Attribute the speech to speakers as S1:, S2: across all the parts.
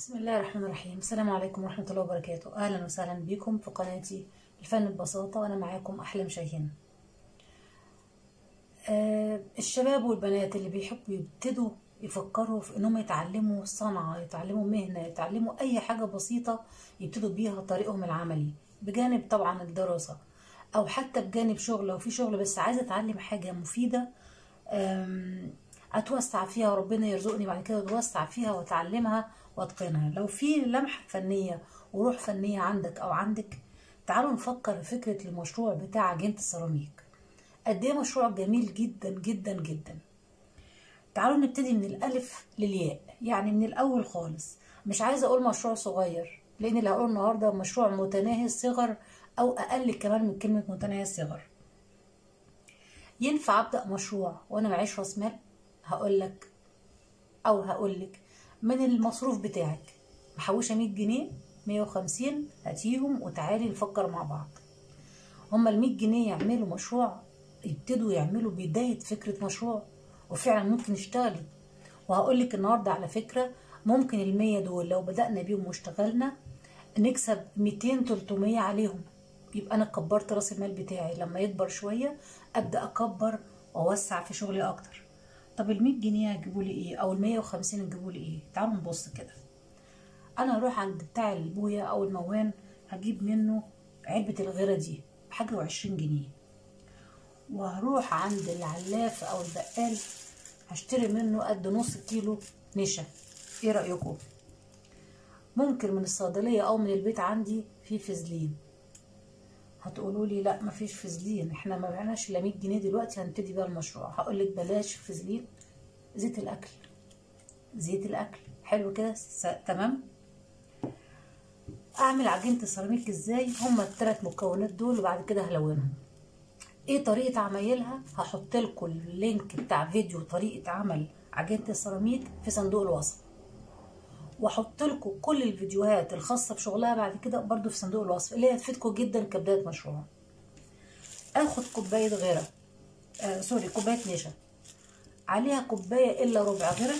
S1: بسم الله الرحمن الرحيم السلام عليكم ورحمة الله وبركاته أهلا وسهلا بكم في قناتي الفن ببساطة وأنا معاكم أحلام شاهين آه الشباب والبنات اللي بيحبوا يبتدوا يفكروا في انهم يتعلموا صنعة يتعلموا مهنة يتعلموا اي حاجة بسيطة يبتدوا بيها طريقهم العملي بجانب طبعا الدراسة او حتى بجانب شغل لو في شغل بس عايزة اتعلم حاجة مفيدة آم، اتوسع فيها وربنا يرزقني بعد كده اتوسع فيها واتعلمها واتقنها لو في لمحة فنية وروح فنية عندك او عندك تعالوا نفكر في فكرة المشروع بتاع عجينة السيراميك قد ايه مشروع جميل جدا جدا جدا تعالوا نبتدي من الالف للياء يعني من الاول خالص مش عايزه اقول مشروع صغير لان اللي هقوله النهارده مشروع متناهي الصغر او اقل كمان من كلمه متناهي الصغر ينفع ابدا مشروع وانا معيش راس مال هقول لك او هقول لك من المصروف بتاعك محوشه 100 جنيه 150 هاتيهم وتعالي نفكر مع بعض هما ال 100 جنيه يعملوا مشروع يبتدوا يعملوا بدايه فكره مشروع وفعلا ممكن يشتغلوا وهقول لك النهارده على فكره ممكن ال 100 دول لو بدانا بيهم واشتغلنا نكسب 200 300 عليهم يبقى انا كبرت راس المال بتاعي لما يكبر شويه ابدا اكبر واوسع في شغلي اكتر طب ال 100 جنيه هيجيبوا لي ايه او ال 150 يجيبوا لي ايه تعالوا نبص كده انا هروح عند بتاع البويه او الموان هجيب منه علبه الغيره دي بحاجه وعشرين جنيه وهروح عند العلاف او البقال هشتري منه قد نص كيلو نشا ايه رايكم ممكن من الصيدليه او من البيت عندي في فازلين هتقولوا لي لا مفيش فازلين احنا ما بعناش الا 100 جنيه دلوقتي هنبتدي بقى المشروع هقول لك بلاش فازلين زيت الاكل زيت الاكل حلو كده س- تمام اعمل عجينه السيراميك ازاي هما الثلاث مكونات دول وبعد كده هلونهم ايه طريقه عمايلها هحط لكم اللينك بتاع فيديو طريقه عمل عجينه السيراميك في صندوق الوصف واحط لكم كل الفيديوهات الخاصه بشغلها بعد كده برضو في صندوق الوصف اللي هي هتفيدكم جدا كبدايه مشروع اخد كوبايه غيره آه سوري كوبايه نشا عليها كوبايه الا ربع غيره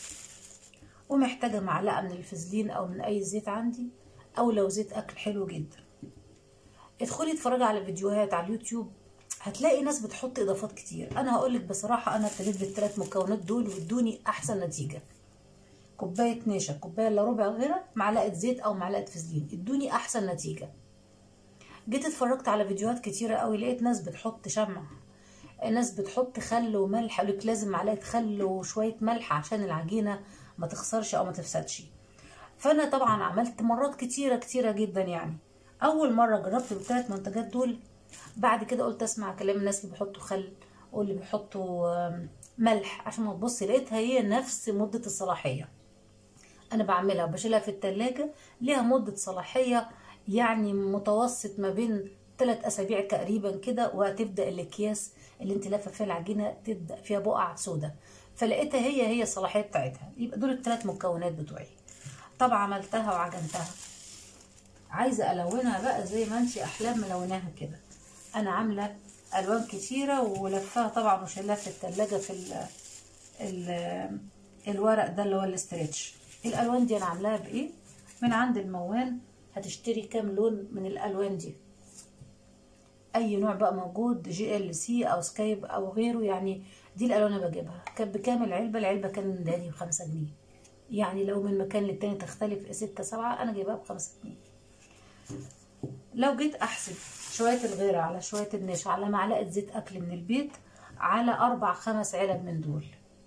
S1: ومحتاجه معلقه من الفازلين او من اي زيت عندي او لو زيت اكل حلو جدا ادخلي اتفرجي على فيديوهات على اليوتيوب هتلاقي ناس بتحط اضافات كتير انا هقولك بصراحه انا ابتديت بالثلاث مكونات دول وادوني احسن نتيجه كوبايه نشا كوبايه الا ربع غيره معلقه زيت او معلقه فازلين ادوني احسن نتيجه جيت اتفرجت على فيديوهات كتيره قوي لقيت ناس بتحط شمع ناس بتحط خل وملح قالك لازم معلقه خل وشويه ملح عشان العجينه ما تخسرش او ما تفسدش فانا طبعا عملت مرات كتيره كتيره جدا يعني اول مره جربت بالثلاث منتجات دول بعد كده قلت اسمع كلام الناس اللي بيحطوا خل واللي بيحطوا آم، ملح عشان ما تبصي لقيتها هي نفس مده الصلاحيه انا بعملها وبشيلها في التلاجة ليها مدة صلاحية يعني متوسط ما بين ثلاث اسابيع تقريبا كده وهتبدا الاكياس اللي انت لافه فيها العجينه تبدا فيها بقع سودا فلقيتها هي هي الصلاحيه بتاعتها يبقى دول الثلاث مكونات بتوعي طبعا عملتها وعجنتها عايزه الونها بقى زي ما انت احلام ملوناها كده انا عامله الوان كتيره ولفاها طبعا وشيلها في التلاجة في ال ال الورق ده اللي هو الاسترتش الالوان دي انا عاملاها بايه من عند الموان هتشتري كام لون من الالوان دي اي نوع بقى موجود جي ال سي او سكايب او غيره يعني دي الالوان اللي بجيبها كانت بكام العلبه العلبه كان داني بخمسة جنيه يعني لو من مكان للتاني تختلف ستة سبعة انا جايبها بخمسة جنيه لو جيت احسب شويه الغيره على شويه النشا على معلقه زيت اكل من البيت على اربع خمس علب من دول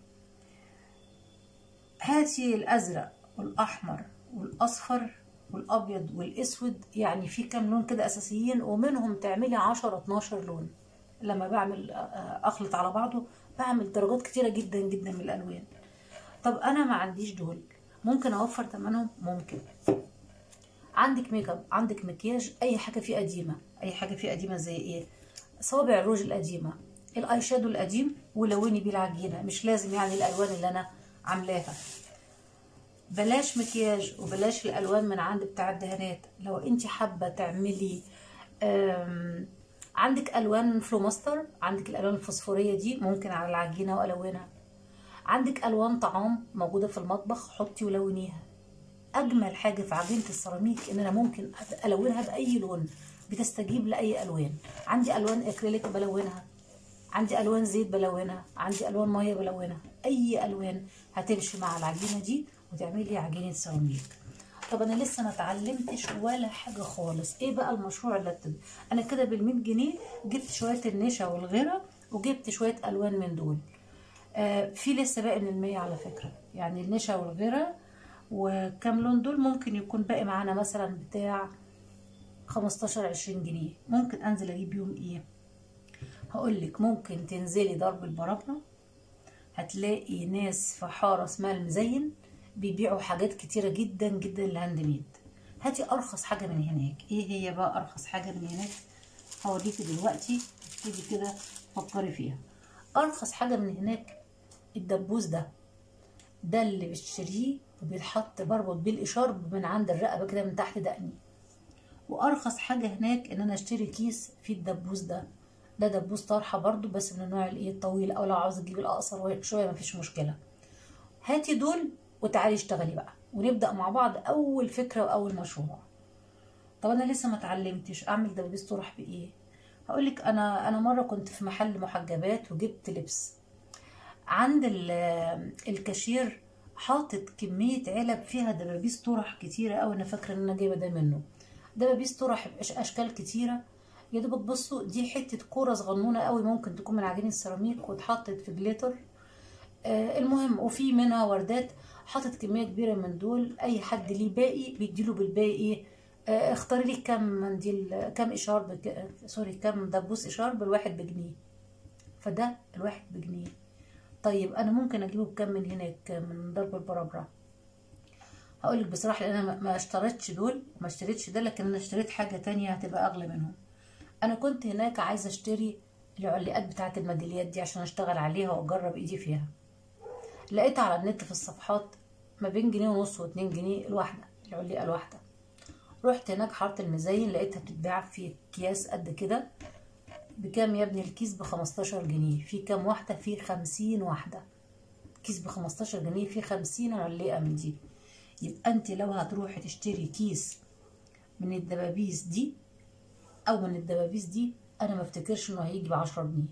S1: هاتي الازرق والاحمر والاصفر والابيض والاسود يعني في كام لون كده اساسيين ومنهم تعملي 10 12 لون لما بعمل آه، اخلط على بعضه بعمل درجات كتيره جدا جدا من الالوان طب انا ما عنديش دول ممكن اوفر ثمنهم ممكن عندك ميك اب عندك مكياج اي حاجه فيه قديمه اي حاجه فيه قديمه زي ايه صوابع الروج القديمه الاي شادو القديم ولوني بيه العجينه مش لازم يعني الالوان اللي انا عاملاها بلاش مكياج وبلاش الالوان من عند بتاع الدهانات لو انت حابه تعملي آم، عندك الوان فلوماستر عندك الالوان الفوسفوريه دي ممكن على العجينه والونها عندك الوان طعام موجوده في المطبخ حطي ولونيها اجمل حاجه في عجينه السيراميك ان انا ممكن الونها باي لون بتستجيب لاي الوان عندي الوان اكريليك بلونها عندي الوان زيت بلونها عندي الوان ميه بلونها اي الوان هتمشي مع العجينه دي وتعمل لي عجينه سيراميك طب انا لسه ما اتعلمتش ولا حاجه خالص ايه بقى المشروع اللي ابتدي انا كده بال جنيه جبت شويه النشا والغيره وجبت شويه الوان من دول آه في لسه باقي من المية على فكره يعني النشا والغيره وكام لون دول ممكن يكون باقي معانا مثلا بتاع 15 20 جنيه ممكن انزل اجيب يوم ايه هقول لك ممكن تنزلي ضرب البرابره هتلاقي ناس في حاره اسمها المزين بيبيعوا حاجات كتيره جدا جدا الهاند ميد هاتي ارخص حاجه من هناك ايه هي بقى ارخص حاجه من هناك هوريكي دلوقتي تيجي كده فكري فيها ارخص حاجه من هناك الدبوس ده ده اللي بتشتريه وبيتحط بربط بيه الاشارب من عند الرقبه كده من تحت دقني وارخص حاجه هناك ان انا اشتري كيس فيه الدبوس ده ده دبوس طرحه برضو بس من النوع الايه الطويل او لو عاوزه تجيبي الاقصر شويه مفيش مشكله هاتي دول وتعالي اشتغلي بقى ونبدا مع بعض اول فكره واول مشروع طب انا لسه ما اتعلمتش اعمل دبابيس طرح بايه هقول لك انا انا مره كنت في محل محجبات وجبت لبس عند الكاشير حاطط كميه علب فيها دبابيس طرح كتيره قوي انا فاكره ان انا جايبه ده منه دبابيس طرح اشكال كتيره يا دوبك بصوا دي حته كوره صغنونه قوي ممكن تكون من عجين السيراميك واتحطت في جليتر آه المهم وفي منها وردات حاطط كميه كبيره من دول اي حد ليه باقي بيديله بالباقي ايه آه اختاري لي كام منديل كام اشارب سوري كام دبوس اشارب الواحد بجنيه فده الواحد بجنيه طيب انا ممكن اجيبه بكام من هناك من ضرب البرابره هقول لك بصراحه لان انا ما اشتريتش دول وما اشتريتش ده لكن انا اشتريت حاجه تانية هتبقى اغلى منهم انا كنت هناك عايزه اشتري العلاقات بتاعه الميداليات دي عشان اشتغل عليها واجرب ايدي فيها لقيتها على النت في الصفحات ما بين جنيه ونص واتنين جنيه الواحده العلاقه الواحده رحت هناك حاره المزين لقيتها بتتباع في اكياس قد كده بكام يا ابني الكيس بخمستاشر جنيه في كام واحده في خمسين واحده كيس بخمستاشر جنيه في خمسين علاقه من دي يبقى انت لو هتروحي تشتري كيس من الدبابيس دي او من الدبابيس دي انا ما افتكرش انه هيجي ب 10 جنيه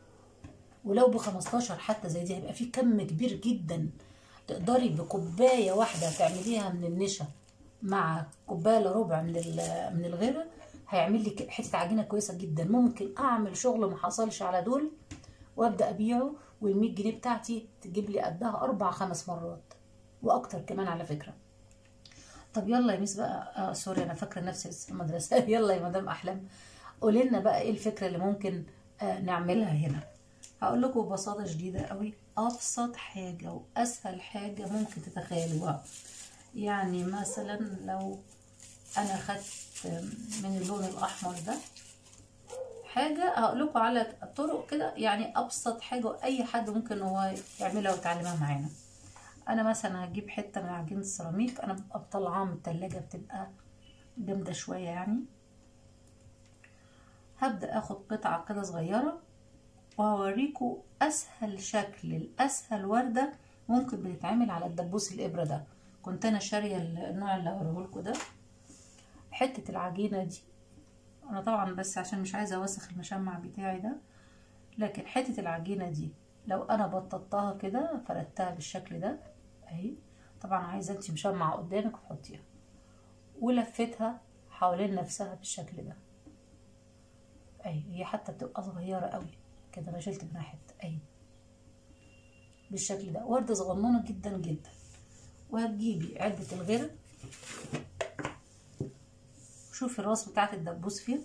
S1: ولو ب 15 حتى زي دي هيبقى في كم كبير جدا تقدري بكوبايه واحده تعمليها من النشا مع كوبايه الا ربع من من الغيره هيعمل لك حته عجينه كويسه جدا ممكن اعمل شغل ما حصلش على دول وابدا ابيعه وال 100 جنيه بتاعتي تجيب لي قدها اربع خمس مرات واكتر كمان على فكره طب يلا يا ميس بقى آه سوري انا فاكره نفسي لسه في المدرسه يلا يا مدام احلام قولي لنا بقى ايه الفكره اللي ممكن آه نعملها هنا هقول لكم ببساطه شديده قوي ابسط حاجه واسهل حاجه ممكن تتخيلوها يعني مثلا لو انا خدت من اللون الاحمر ده حاجه هقول لكم على طرق كده يعني ابسط حاجه اي حد ممكن هو يعملها ويتعلمها معانا انا مثلا هجيب حته من عجينه السيراميك انا ببقى بطلعاها من التلاجة بتبقى جامده شويه يعني هبدا اخد قطعه كده صغيره وهوريكم اسهل شكل الاسهل ورده ممكن بتتعمل على الدبوس الابره ده كنت انا شاريه النوع اللي هوريه لكم ده حته العجينه دي انا طبعا بس عشان مش عايزه اوسخ المشمع بتاعي ده لكن حته العجينه دي لو انا بططتها كده فردتها بالشكل ده اهي طبعا عايزه انت مشمعه قدامك تحطيها ولفتها حوالين نفسها بالشكل ده اهي هي حتى بتبقى صغيره قوي كده انا شلت منها حته اهي بالشكل ده ورده صغننه جدا جدا وهتجيبي علبه الغيره شوفي الراس بتاعت الدبوس فين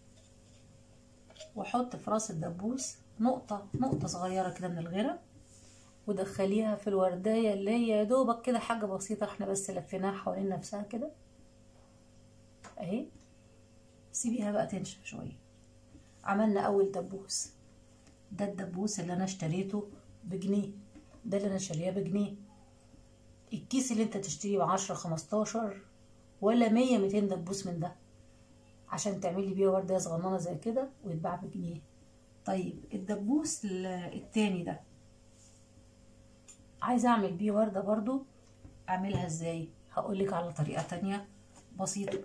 S1: واحط في راس الدبوس نقطه نقطه صغيره كده من الغيره ودخليها في الوردايه اللي هي يا دوبك كده حاجه بسيطه احنا بس لفيناها حوالين نفسها كده اهي سيبيها بقى تنشف شويه عملنا اول دبوس ده الدبوس اللي انا اشتريته بجنيه ده اللي انا شارياه بجنيه الكيس اللي انت تشتريه بعشرة خمستاشر ولا مية ميتين دبوس من ده عشان تعملي بيه وردة صغننة زي كده ويتباع بجنيه طيب الدبوس التاني ده عايزة اعمل بيه وردة برضو اعملها ازاي هقولك على طريقة تانية بسيطة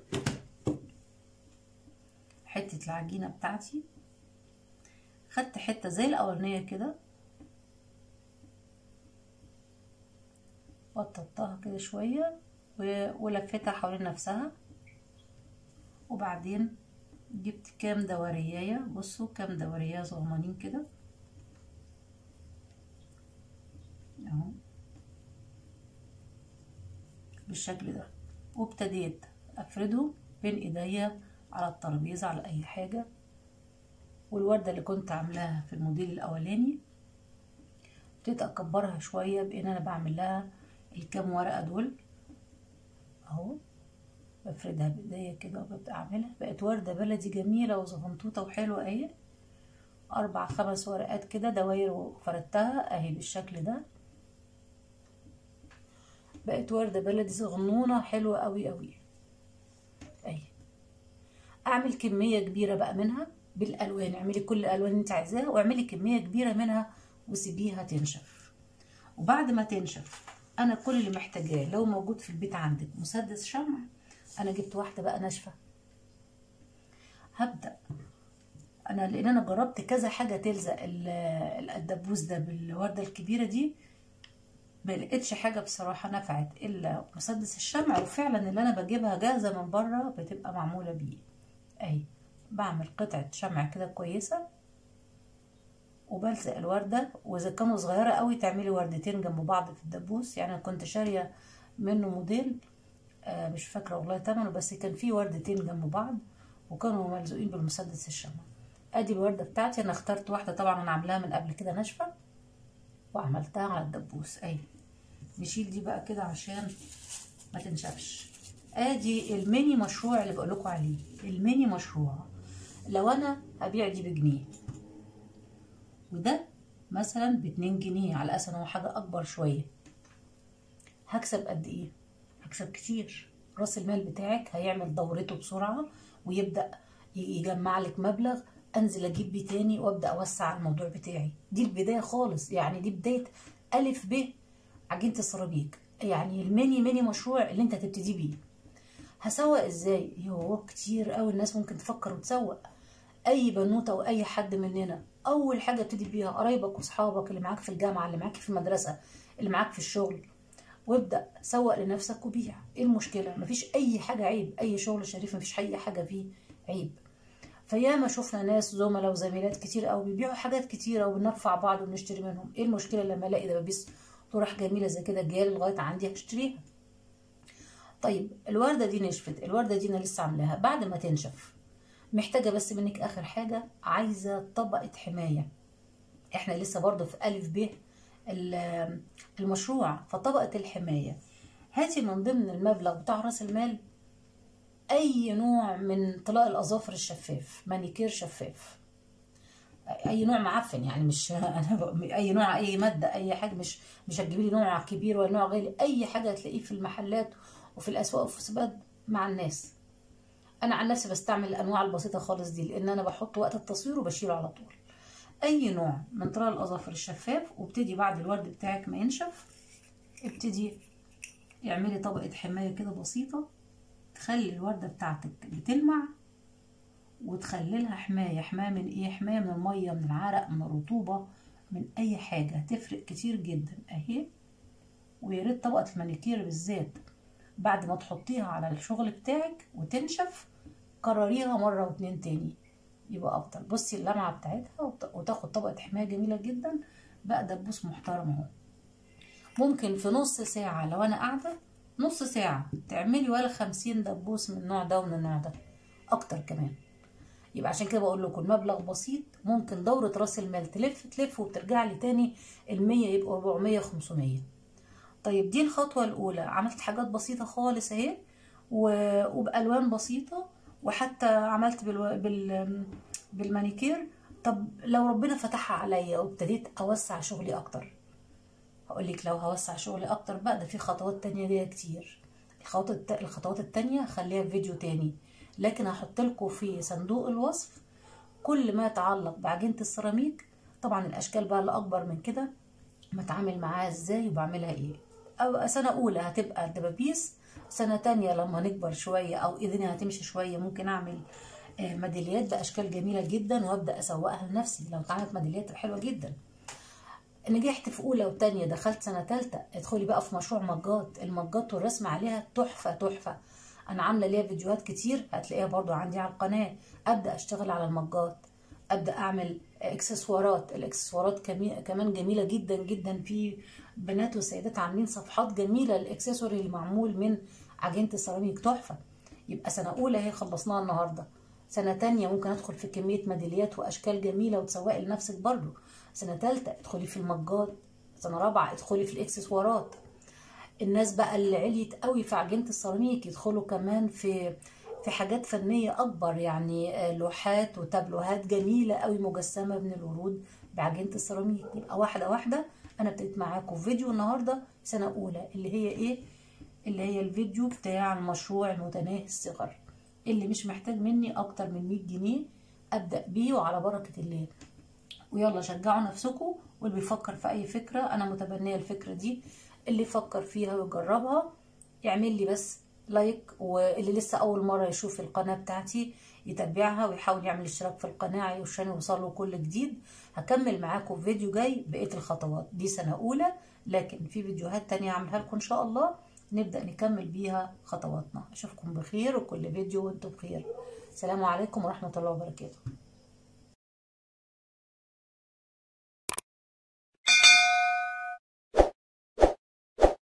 S1: حتة العجينة بتاعتي خدت حتة زي الأولانية كده بططتها كده شوية ولفتها حوالين نفسها وبعدين جبت كام دورياية بصوا كام دورياية صغنانين كده اهو بالشكل ده وابتديت افرده بين ايديا على الترابيزة على اي حاجة والوردة اللي كنت عاملاها في الموديل الاولاني ابتديت اكبرها شوية بان انا بعمل لها الكام ورقة دول اهو بفردها بايديا كده وببدأ اعملها بقت وردة بلدي جميلة وزغنطوطة وحلوة اهي اربع خمس ورقات كده دواير وفردتها اهي بالشكل ده بقت وردة بلدي صغنونة حلوة قوي قوي اهي اعمل كمية كبيرة بقى منها بالالوان اعملي كل الالوان اللي انت عايزاها واعملي كمية كبيرة منها وسيبيها تنشف وبعد ما تنشف انا كل اللي محتاجاه لو موجود في البيت عندك مسدس شمع انا جبت واحده بقى ناشفه هبدا انا لان انا جربت كذا حاجه تلزق الدبوس ده بالورده الكبيره دي ما لقيتش حاجه بصراحه نفعت الا مسدس الشمع وفعلا اللي انا بجيبها جاهزه من بره بتبقى معموله بيه اهي بعمل قطعه شمع كده كويسه وبلزق الورده واذا كانوا صغيره قوي تعملي وردتين جنب بعض في الدبوس يعني انا كنت شاريه منه موديل آه مش فاكره والله تمنه بس كان فيه وردتين جنب بعض وكانوا ملزوقين بالمسدس الشمع ادي الورده بتاعتي انا اخترت واحده طبعا انا عاملاها من قبل كده ناشفه وعملتها على الدبوس اهي نشيل دي بقى كده عشان ما تنشفش ادي الميني مشروع اللي بقول لكم عليه الميني مشروع لو انا هبيع دي بجنيه وده مثلا باتنين جنيه على اساس ان هو حاجه اكبر شويه هكسب قد ايه هكسب كتير راس المال بتاعك هيعمل دورته بسرعه ويبدا يجمع لك مبلغ انزل اجيب بيه تاني وابدا اوسع الموضوع بتاعي دي البدايه خالص يعني دي بدايه الف ب عجينه السيراميك يعني الميني ميني مشروع اللي انت هتبتدي بيه هسوق ازاي يوه كتير قوي الناس ممكن تفكر وتسوق اي بنوته او اي حد مننا اول حاجه ابتدي بيها قرايبك واصحابك اللي معاك في الجامعه اللي معاك في المدرسه اللي معاك في الشغل وابدا سوق لنفسك وبيع ايه المشكله مفيش اي حاجه عيب اي شغل شريف مفيش اي حاجه فيه عيب فياما شفنا ناس زملاء وزميلات كتير قوي بيبيعوا حاجات كتيره وبنرفع بعض وبنشتري منهم ايه المشكله لما الاقي دبابيس طرح جميله زي كده جايه لغايه عندي هشتريها طيب الورده دي نشفت الورده دي انا لسه عاملاها بعد ما تنشف محتاجه بس منك اخر حاجه عايزه طبقه حمايه احنا لسه برضو في الف ب المشروع فطبقه الحمايه هاتي من ضمن المبلغ بتاع راس المال اي نوع من طلاء الاظافر الشفاف مانيكير شفاف اي نوع معفن يعني مش انا اي نوع اي ماده اي حاجه مش مش هتجيبي لي نوع كبير ولا نوع غالي اي حاجه هتلاقيه في المحلات وفي الاسواق وفي السباق مع الناس انا عن نفسي بستعمل الانواع البسيطه خالص دي لان انا بحط وقت التصوير وبشيله على طول اي نوع من طلاء الاظافر الشفاف وابتدي بعد الورد بتاعك ما ينشف ابتدي اعملي طبقه حمايه كده بسيطه تخلي الورده بتاعتك بتلمع وتخلي لها حمايه حمايه من ايه حمايه من الميه من العرق من الرطوبه من اي حاجه هتفرق كتير جدا اهي ويا ريت طبقه المانيكير بالذات بعد ما تحطيها على الشغل بتاعك وتنشف كرريها مره واتنين تاني يبقى افضل بصي اللمعه بتاعتها وتاخد طبقه حمايه جميله جدا بقى دبوس محترم اهو ممكن في نص ساعه لو انا قاعده نص ساعه تعملي ولا خمسين دبوس من النوع ده ومن النوع ده اكتر كمان يبقى عشان كده بقول لكم المبلغ بسيط ممكن دورة راس المال تلف تلف وبترجع لي تاني المية يبقوا 400 500 طيب دي الخطوة الأولى عملت حاجات بسيطة خالص اهي وبألوان بسيطة وحتى عملت بالو... بال... بالمانيكير طب لو ربنا فتحها عليا وابتديت أوسع شغلي أكتر هقول لك لو هوسع شغلي أكتر بقى ده في خطوات تانية ليا كتير الخطوات الت... الخطوات التانية خليها في فيديو تاني لكن هحط لكم في صندوق الوصف كل ما يتعلق بعجينة السيراميك طبعا الأشكال بقى اللي أكبر من كده بتعامل معاها ازاي وبعملها ايه أو سنة أولى هتبقى الدبابيس سنة تانية لما نكبر شوية أو إذني هتمشي شوية ممكن أعمل آه، ميداليات بأشكال جميلة جدا وأبدأ أسوقها لنفسي لو اتعملت ميداليات حلوة جدا نجحت في اولى وتانية دخلت سنه تالتة ادخلي بقى في مشروع مجات المجات والرسم عليها تحفه تحفه انا عامله ليها فيديوهات كتير هتلاقيها برضو عندي على القناه ابدا اشتغل على المجات ابدا اعمل اكسسوارات الاكسسوارات كمي- كمان جميله جدا جدا في بنات وسيدات عاملين صفحات جميله الاكسسوري اللي معمول من عجينه السيراميك تحفه يبقى سنه اولى هي خلصناها النهارده سنة تانية ممكن ادخل في كمية ميداليات واشكال جميلة وتسوقي لنفسك برضو سنة تالتة ادخلي في المجات سنة رابعة ادخلي في الاكسسوارات الناس بقى اللي عليت قوي في عجينة السيراميك يدخلوا كمان في في حاجات فنية أكبر يعني آه، لوحات وتابلوهات جميلة قوي مجسمة من الورود بعجينة السيراميك يبقى واحدة واحدة أنا ابتديت معاكم في فيديو النهاردة سنة أولى اللي هي إيه؟ اللي هي الفيديو بتاع المشروع المتناهي الصغر اللي مش محتاج مني أكتر من 100 جنيه أبدأ بيه وعلى بركة الله ويلا شجعوا نفسكم واللي بيفكر في اي فكره انا متبنيه الفكره دي اللي يفكر فيها ويجربها يعمل لي بس لايك واللي لسه اول مره يشوف القناه بتاعتي يتابعها ويحاول يعمل اشتراك في القناه عشان يوصله كل جديد هكمل معاكم في فيديو جاي بقيه الخطوات دي سنه اولى لكن في فيديوهات تانية هعملها لكم ان شاء الله نبدا نكمل بيها خطواتنا اشوفكم بخير وكل فيديو وانتم بخير السلام عليكم ورحمه الله وبركاته